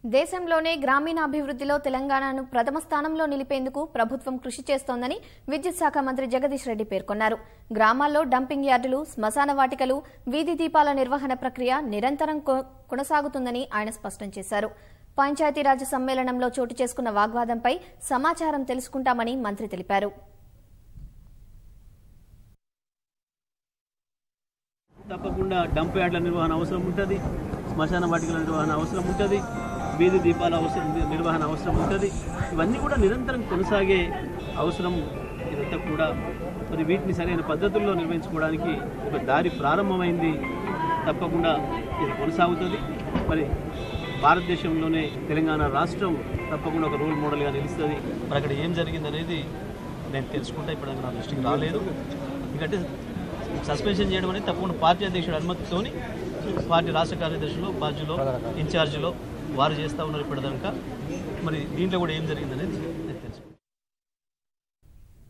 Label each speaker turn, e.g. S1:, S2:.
S1: దేశంలోనే గ్రామీణాభివృద్ధిలో తెలంగాణను ప్రథమ స్థానంలో నిలిపేందుకు ప్రభుత్వం కృషి చేస్తోందని విద్యుత్ శాఖ మంత్రి జగదీష్ రెడ్డి పేర్కొన్నారు గ్రామాల్లో డంపింగ్ యార్డులు శ్మశాన వాటికలు వీధి దీపాల నిర్వహణ ప్రక్రియ నిరంతరం కొ- కొనసాగుతుందని ఆయన స్పష్టం చేశారు పంచాయతీరాజ్ సమ్మేళనంలో చోటు చేసుకున్న వాగ్వాదంపై సమాచారం తెలుసుకుంటామని మంత్రి తెలిపారు
S2: తప్పకుండా డంప్ యార్డ్ల నిర్వహణ అవసరం ఉంటుంది శ్మశాన వాటికల నిర్వహణ అవసరం ఉంటుంది వీధి దీపాల అవసరం నిర్వహణ అవసరం ఉంటుంది ఇవన్నీ కూడా నిరంతరం కొనసాగే అవసరం ఇదంతా కూడా మరి వీటిని సరైన పద్ధతుల్లో నిర్వహించుకోవడానికి ఒక దారి ప్రారంభమైంది తప్పకుండా ఇది కొనసాగుతుంది మరి భారతదేశంలోనే తెలంగాణ రాష్ట్రం తప్పకుండా ఒక రోల్ మోడల్గా నిలుస్తుంది మరి అక్కడ ఏం జరిగిందనేది నేను తెలుసుకుంటా ఇప్పుడు నా దృష్టికి రాలేదు ఎందుకంటే సస్పెన్షన్ చేయడం అనేది తప్పకుండా పార్టీ అధ్యక్షుడు అనుమతితోని పార్టీ రాష్ట్ర కార్యదర్శులు బాధ్యులో ఇన్ఛార్జిలో వారు చేస్తూ ఉన్నారు ఇప్పటిదాకా మరి దీంట్లో కూడా ఏం జరిగిందనేది నేను తెలుసుకుంటాను